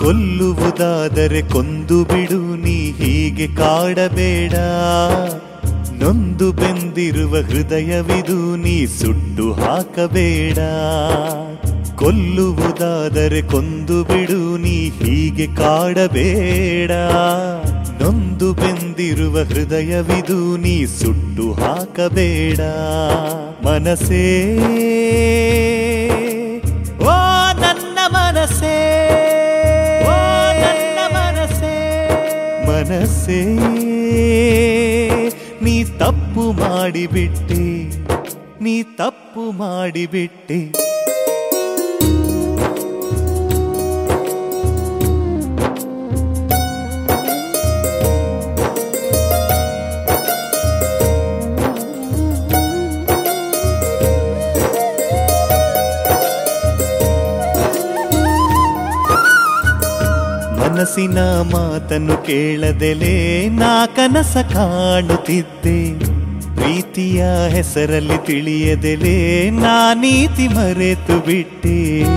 ಕೊಲ್ಲುವುದಾದರೆ ಕೊಂದು ಬಿಡು ನೀ ಹೀಗೆ ಕಾಡಬೇಡ ನೊಂದು ಬೆಂದಿರುವ ಹೃದಯವಿದು ನೀ ಸುಟ್ಟು ಹಾಕಬೇಡ ಕೊಲ್ಲುವುದಾದರೆ ಕೊಂದು ಬಿಡು ನೀ ಹೀಗೆ ಕಾಡಬೇಡ ನೊಂದು ಬೆಂದಿರುವ ಹೃದಯವಿದು ನೀ ಸುಟ್ಟು ಹಾಕಬೇಡ ಮನಸೇ ಓ ನನ್ನ ಮನಸೇ ಓ ನನ್ನ ಮನಸೇ ಮನಸ್ಸೇ ನೀ ತಪ್ಪು ಮಾಡಿಬಿಟ್ಟೆ ನೀ ತಪ್ಪು ಮಾಡಿಬಿಟ್ಟೆ ಮನಸ್ಸಿನ ಮಾತನ್ನು ಕೇಳದೆಲೆ ನಾ ಕನಸ ಕಾಣುತ್ತಿದ್ದೆ ಪ್ರೀತಿಯ ಹೆಸರಲ್ಲಿ ತಿಳಿಯದೆಲೆ ನಾ ನೀತಿ ಮರೆತು ಬಿಟ್ಟೆ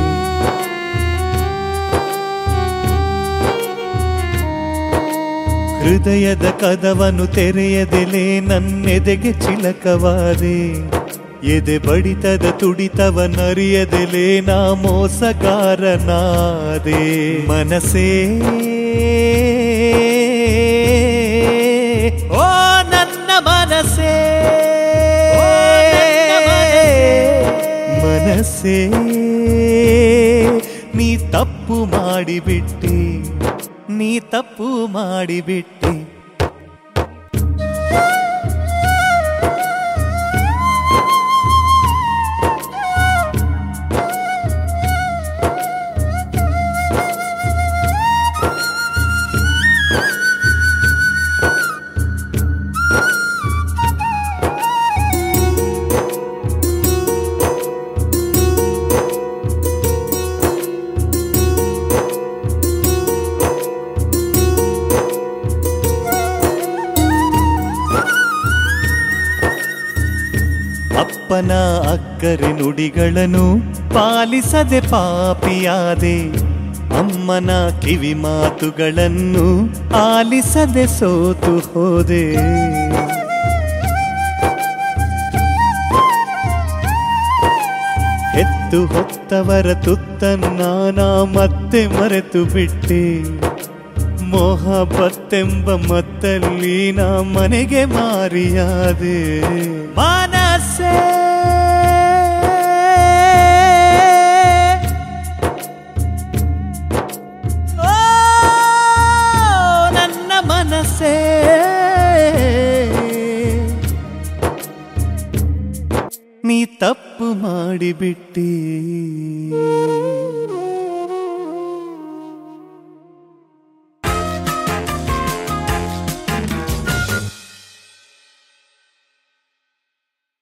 ಹೃದಯದ ಕದವನ್ನು ತೆರೆಯದೆಲೆ ನನ್ನೆದೆಗೆ ಚಿಲಕವಾದೆ ಎದೆ ಬಡಿತದ ತುಡಿತವನ್ನರಿಯದೆಲೆ ನಾ ಮೋಸಗಾರನಾದೆ ಮನಸೇ ಓ ನನ್ನ ಮನಸೇ ಮನಸ್ಸೇ ನೀ ತಪ್ಪು ಮಾಡಿಬಿಟ್ಟೆ ನೀ ತಪ್ಪು ಮಾಡಿಬಿಟ್ಟೆ ಅಪ್ಪನ ಅಕ್ಕರೆ ನುಡಿಗಳನ್ನು ಪಾಲಿಸದೆ ಪಾಪಿಯಾದೆ ಅಮ್ಮನ ಕಿವಿ ಮಾತುಗಳನ್ನು ಆಲಿಸದೆ ಸೋತು ಹೋದೆ ಹೆತ್ತು ಹೊತ್ತವರ ತುತ್ತನ್ನ ನಾ ಮತ್ತೆ ಮರೆತು ಬಿಟ್ಟೆ ಮೊಹಬತ್ತೆಂಬ ಮತ್ತಲ್ಲಿ ನಾ ಮನೆಗೆ ಮಾರಿಯಾದೆ ಮನಸ್ಸೇ ಓ, ನನ್ನ ಮನಸ್ಸೇ ನೀ ತಪ್ಪು ಮಾಡಿಬಿಟ್ಟಿ